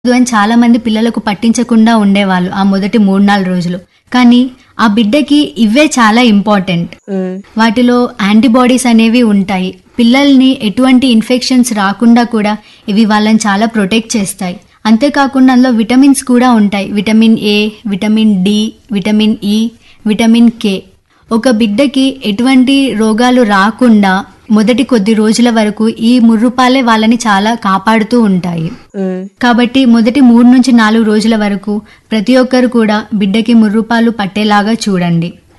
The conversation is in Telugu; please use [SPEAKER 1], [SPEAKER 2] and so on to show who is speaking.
[SPEAKER 1] అని చాలా మంది పిల్లలకు పట్టించకుండా ఉండేవాళ్ళు ఆ మొదటి మూడు నాలుగు రోజులు కానీ ఆ బిడ్డకి ఇవే చాలా ఇంపార్టెంట్
[SPEAKER 2] ఉమ్,
[SPEAKER 1] వాటిలో యాంటీబాడీస్ అనేవి ఉంటాయి పిల్లల్ని ఎటువంటి ఇన్ఫెక్షన్స్ రాకుండా కూడా ఇవి వాళ్ళని చాలా ప్రొటెక్ట్ చేస్తాయి అంతేకాకుండా అందులో విటమిన్స్ కూడా ఉంటాయి vitamin A vitamin D vitamin E vitamin K ఒక బిడ్డకి ఎటువంటి రోగాలు రాకుండా మొదటి కొద్ది రోజుల వరకు ఈ ముర్రుపాలే వాళ్ళని చాలా కాపాడుతూ ఉంటాయి
[SPEAKER 2] ఉమ్,
[SPEAKER 1] కాబట్టి మొదటి మూడు నుంచి నాలుగు రోజుల వరకు ప్రతి ఒక్కరు కూడా బిడ్డకి ముర్రుపాలు పట్టేలాగా చూడండి